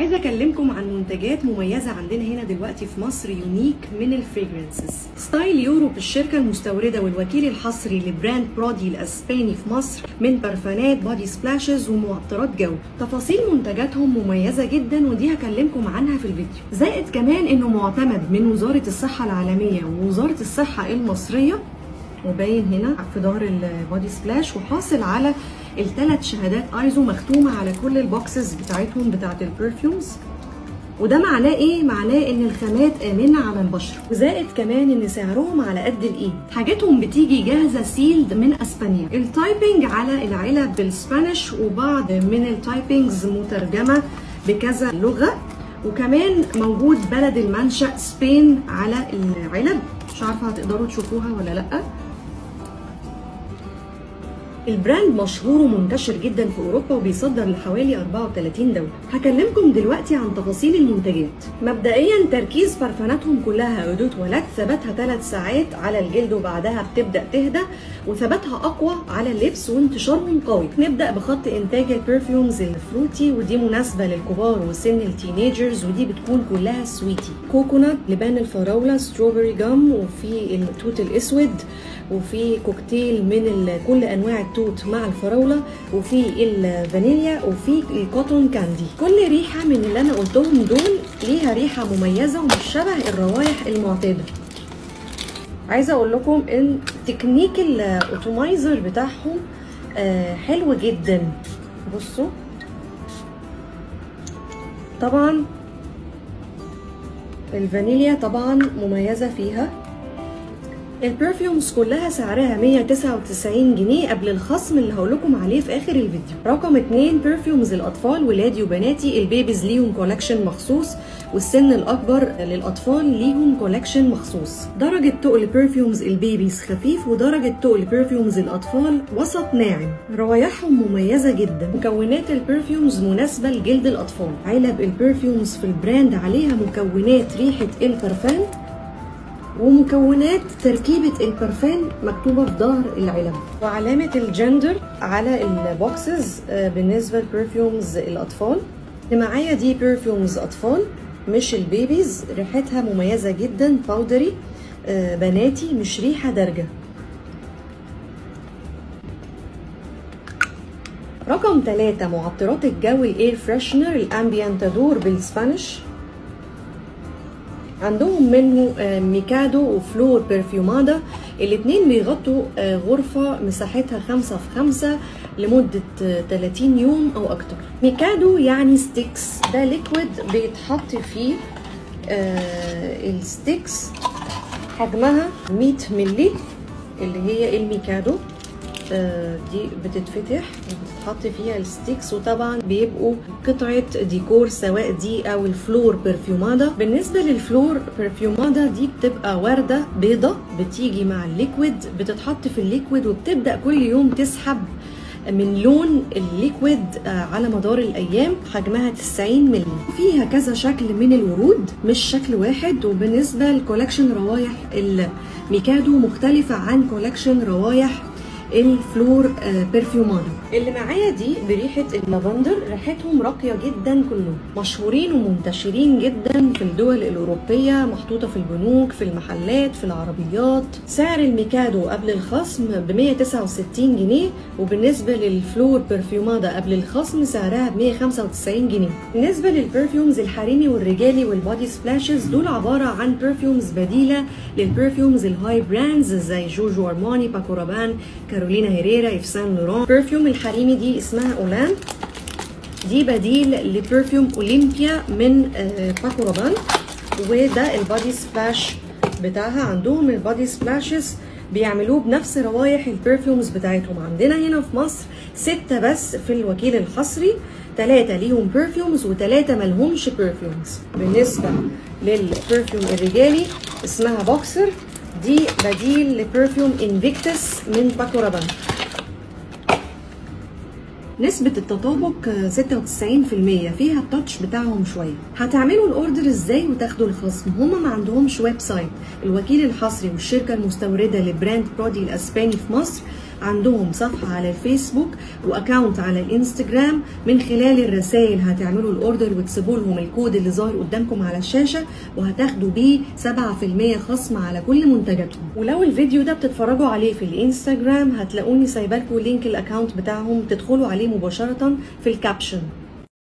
عايزه اكلمكم عن منتجات مميزه عندنا هنا دلوقتي في مصر يونيك من الفريجرنسز ستايل يوروب الشركه المستورده والوكيل الحصري لبراند برودي الاسباني في مصر من برفانات بودي سبلاشز ومعطرات جو تفاصيل منتجاتهم مميزه جدا ودي هكلمكم عنها في الفيديو زائد كمان انه معتمد من وزاره الصحه العالميه ووزاره الصحه المصريه وباين هنا في ظهر البودي سبلاش وحاصل على الثلاث شهادات ايزو مختومه على كل البوكسز بتاعتهم بتاعت البرفيومز وده معناه ايه؟ معناه ان الخامات امنه على البشره وزائد كمان ان سعرهم على قد الايد حاجاتهم بتيجي جاهزه سيلد من اسبانيا التايبنج على العلب بالسبانيش وبعض من التايبنجز مترجمه بكذا لغه وكمان موجود بلد المنشأ سبين على العلب مش عارفه هتقدروا تشوفوها ولا لا البراند مشهور ومنتشر جدا في اوروبا وبيصدر لحوالي 34 دوله هكلمكم دلوقتي عن تفاصيل المنتجات مبدئيا تركيز برفاناتهم كلها عدود ولك ثباتها 3 ساعات على الجلد وبعدها بتبدا تهدى وثباتها اقوى على اللبس وانتشارهم قوي نبدا بخط انتاج البرفيومز الفروتي ودي مناسبه للكبار وسن التينيجرز ودي بتكون كلها سويتي كوكونات لبان الفراوله ستروبري جام وفي التوت الاسود وفي كوكتيل من كل انواع التوت مع الفراوله وفي الفانيليا وفي الكوتون كاندي كل ريحه من اللي انا قلتهم دول ليها ريحه مميزه ومش شبه الروائح المعتاده عايزه اقول لكم ان تكنيك الاوتومايزر بتاعهم حلو جدا بصوا طبعا الفانيليا طبعا مميزه فيها البرفيومز كلها سعرها 199 جنيه قبل الخصم اللي هقول لكم عليه في اخر الفيديو رقم 2 برفيومز الاطفال ولادي وبناتي البيبيز ليهم كولكشن مخصوص والسن الاكبر للاطفال ليهم كولكشن مخصوص درجه تقل برفيومز البيبيز خفيف ودرجه تقل برفيومز الاطفال وسط ناعم روايحهم مميزه جدا مكونات البرفيومز مناسبه لجلد الاطفال علب البرفيومز في البراند عليها مكونات ريحه البرفان ومكونات تركيبة البرفان مكتوبة في ظهر العلب وعلامة الجندر على البوكسز بالنسبة لبرفيومز الأطفال اللي معايا دي برفيومز أطفال مش البيبيز ريحتها مميزة جدا باودري بناتي مش ريحة دارجة رقم ثلاثة معطرات الجو الاير فريشنر الامبيانتادور بالسبانيش عندهم منه ميكادو وفلور برفيومادا الاتنين بيغطوا غرفة مساحتها خمسة في خمسة لمدة 30 يوم أو أكتر ميكادو يعني ستيكس ده ليكويد بيتحط فيه الستيكس حجمها 100 ملي اللي هي الميكادو دي بتتفتح وبتتحط فيها الستيكس وطبعا بيبقوا قطعة ديكور سواء دي او الفلور برفيومادا بالنسبة للفلور برفيومادا دي بتبقى وردة بيضة بتيجي مع الليكويد بتتحط في الليكويد وبتبدأ كل يوم تسحب من لون الليكويد على مدار الايام حجمها 90 مللي فيها كذا شكل من الورود مش شكل واحد وبالنسبه لكولكشن روايح الميكادو مختلفه عن كولكشن روايح الفلور برفيومادا اللي معايا دي بريحه اللافندر ريحتهم راقيه جدا كلهم مشهورين ومنتشرين جدا في الدول الاوروبيه محطوطه في البنوك في المحلات في العربيات سعر الميكادو قبل الخصم ب 169 جنيه وبالنسبه للفلور برفيومادا قبل الخصم سعرها ب 195 جنيه بالنسبه للبرفيومز الحريمي والرجالي والبودي سبلاشز دول عباره عن برفيومز بديله للبرفيومز الهاي براندز زي جوجو ارماني باكو رابان كارولينا هيريرا ايف سان لوران برفيوم الحريمي دي اسمها اولان دي بديل لبرفيوم اولمبيا من باكو رابان وده البادي سبلاش بتاعها عندهم البادي سبلاشز بيعملوه بنفس روايح البرفيومز بتاعتهم عندنا هنا في مصر ستة بس في الوكيل الحصري ثلاثة ليهم برفيومز وثلاثة ملهمش برفيومز بالنسبة للبرفيوم الرجالي اسمها بوكسر دي بديل لبرفيوم انفيكتس من باكو رابان نسبة التطابق 96% فيها التاتش بتاعهم شوية هتعملوا الاوردر ازاي وتاخدوا الخصم هما ما عندهمش ويب سايت الوكيل الحصري والشركة المستوردة لبراند برودي الاسباني في مصر عندهم صفحه على الفيسبوك واكونت على الانستجرام من خلال الرسائل هتعملوا الاوردر وتسيبوا لهم الكود اللي ظاهر قدامكم على الشاشه وهتاخدوا بيه 7% خصم على كل منتجاتهم ولو الفيديو ده بتتفرجوا عليه في الانستجرام هتلاقوني سايبه لكم لينك الاكونت بتاعهم تدخلوا عليه مباشره في الكابشن